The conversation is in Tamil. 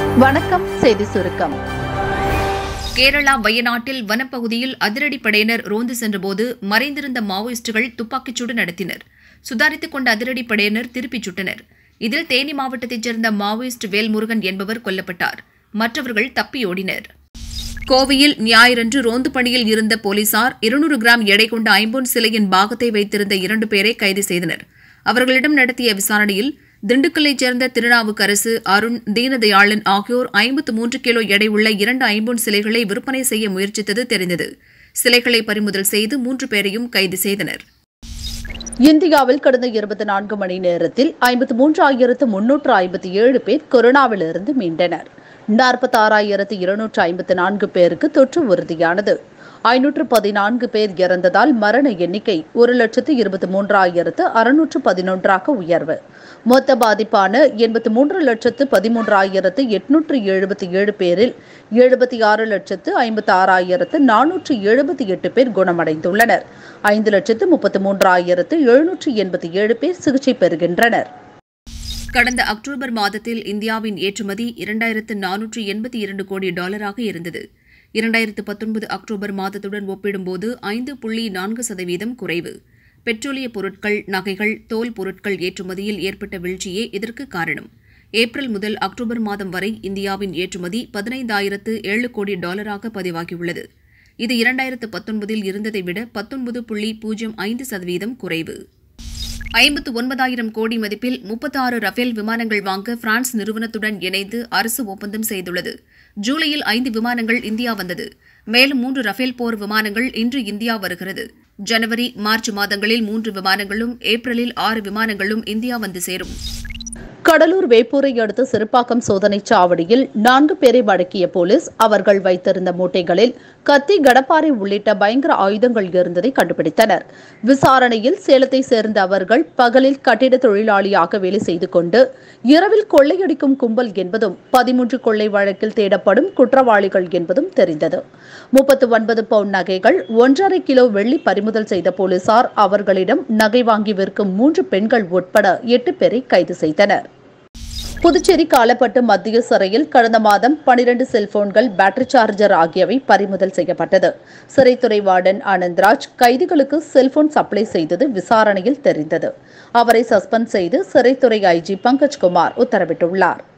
வணக்கம் செய்தி சுருக்கம் கேரளா வயநாட்டில் வனப்பகுதியில் அதிரடிப்படையினர் ரோந்து சென்றபோது மறைந்திருந்த மாவோயிஸ்டுகள் துப்பாக்கிச்சூடு நடத்தினர் சுதாரித்துக் கொண்ட அதிரடிப்படையினர் திருப்பிச் சுட்டனர் இதில் தேனி மாவட்டத்தைச் சேர்ந்த மாவோயிஸ்ட் வேல்முருகன் என்பவர் கொல்லப்பட்டார் மற்றவர்கள் தப்பியோடினர் கோவையில் ஞாயிறன்று ரோந்து பணியில் இருந்த போலீசார் இருநூறு கிராம் எடை கொண்ட ஐம்பொன் சிலையின் பாகத்தை வைத்திருந்த இரண்டு பேரை கைது செய்தனர் அவர்களிடம் நடத்திய விசாரணையில் திண்டுக்கல்லைச் சேர்ந்த திருநாவுக்கரசு அருண் தீனதயாளன் ஆகியோர் ஐம்பத்து மூன்று கிலோ எடை உள்ள இரண்டு ஐம்பொன் சிலைகளை விற்பனை செய்ய முயற்சித்தது தெரிந்தது சிலைகளை பறிமுதல் செய்து மூன்று பேரையும் கைது செய்தனர் இந்தியாவில் கடந்த இருபத்தி நான்கு மணி நேரத்தில் ஐம்பத்தி மூன்றாயிரத்து முன்னூற்று ஐம்பத்தி ஏழு பேர் கொரோனாவிலிருந்து மீண்டனர் நாற்பத்தாறாயிரத்து இருநூற்று ஐம்பத்தி நான்கு பேருக்கு தொற்று உறுதியானது ஐநூற்று பதினான்கு பேர் இறந்ததால் மரண எண்ணிக்கை ஒரு லட்சத்து இருபத்தி மூன்றாயிரத்து அறுநூற்று பதினொன்றாக உயர்வு மொத்த பாதிப்பான எண்பத்தி மூன்று லட்சத்து பதிமூன்றாயிரத்து எட்நூற்று எழுபத்தி ஏழு பேரில் எழுபத்தி ஆறு லட்சத்து ஐம்பத்தி ஆறாயிரத்து நானூற்று எழுபத்தி எட்டு பேர் குணமடைந்துள்ளனர் ஐந்து லட்சத்து முப்பத்தி மூன்றாயிரத்து எழுநூற்று எண்பத்தி ஏழு பேர் சிகிச்சை பெறுகின்றனர் கடந்த அக்டோபர் மாதத்தில் இந்தியாவின் ஏற்றுமதி இரண்டாயிரத்து நானூற்று எண்பத்தி இரண்டு கோடி டாலராக இருந்தது இரண்டாயிரத்து பத்தொன்பது அக்டோபர் மாதத்துடன் ஒப்பிடும்போது ஐந்து புள்ளி நான்கு சதவீதம் குறைவு பெட்ரோலிய பொருட்கள் நகைகள் தோல் பொருட்கள் ஏற்றுமதியில் ஏற்பட்ட வீழ்ச்சியே இதற்கு காரணம் ஏப்ரல் முதல் அக்டோபர் மாதம் வரை இந்தியாவின் ஏற்றுமதி பதினைந்தாயிரத்து ஏழு கோடி டாலராக பதிவாகியுள்ளது இது இரண்டாயிரத்து பத்தொன்பதில் இருந்ததை விட பத்தொன்பது புள்ளி பூஜ்ஜியம் ஐந்து சதவீதம் குறைவு ஐம்பத்து ஒன்பதாயிரம் கோடி மதிப்பில் முப்பத்தாறு ரஃபேல் விமானங்கள் வாங்க பிரான்ஸ் நிறுவனத்துடன் இணைந்து அரசு ஒப்பந்தம் செய்துள்ளது ஜூலையில் ஐந்து விமானங்கள் இந்தியா வந்தது மேலும் மூன்று ரஃபேல் போர் விமானங்கள் இன்று இந்தியா வருகிறது ஜனவரி மார்ச் மாதங்களில் மூன்று விமானங்களும் ஏப்ரலில் ஆறு விமானங்களும் இந்தியா வந்து சேரும் கடலூர் வேப்பூரை அடுத்த சிறுப்பாக்கம் சோதனைச் சாவடியில் நான்கு பேரை மடக்கிய போலீஸ் அவர்கள் வைத்திருந்த மூட்டைகளில் கத்தி கடப்பாரை உள்ளிட்ட பயங்கர ஆயுதங்கள் இருந்ததை கண்டுபிடித்தனர் விசாரணையில் சேலத்தை சேர்ந்த அவர்கள் பகலில் கட்டிட தொழிலாளியாக வேலை செய்து கொண்டு இரவில் கொள்ளையடிக்கும் கும்பல் என்பதும் பதிமூன்று கொள்ளை வழக்கில் தேடப்படும் குற்றவாளிகள் என்பதும் தெரிந்தது முப்பத்து ஒன்பது பவுண்ட் நகைகள் ஒன்றரை கிலோ வெள்ளி பறிமுதல் செய்த போலீசார் அவர்களிடம் நகை வாங்கி விற்கும் மூன்று பெண்கள் உட்பட எட்டு பேரை கைது செய்தனர் புதுச்சேரி காலப்பட்டு மத்திய சிறையில் கடந்த மாதம் பனிரெண்டு செல்போன்கள் பேட்டரி சார்ஜர் ஆகியவை பறிமுதல் செய்யப்பட்டது சிறைத்துறை வார்டன் ஆனந்த்ராஜ் கைதிகளுக்கு செல்போன் சப்ளை செய்தது விசாரணையில் தெரிந்தது அவரை சஸ்பெண்ட் செய்து சிறைத்துறை ஐஜி பங்கஜ்குமார் உத்தரவிட்டுள்ளார்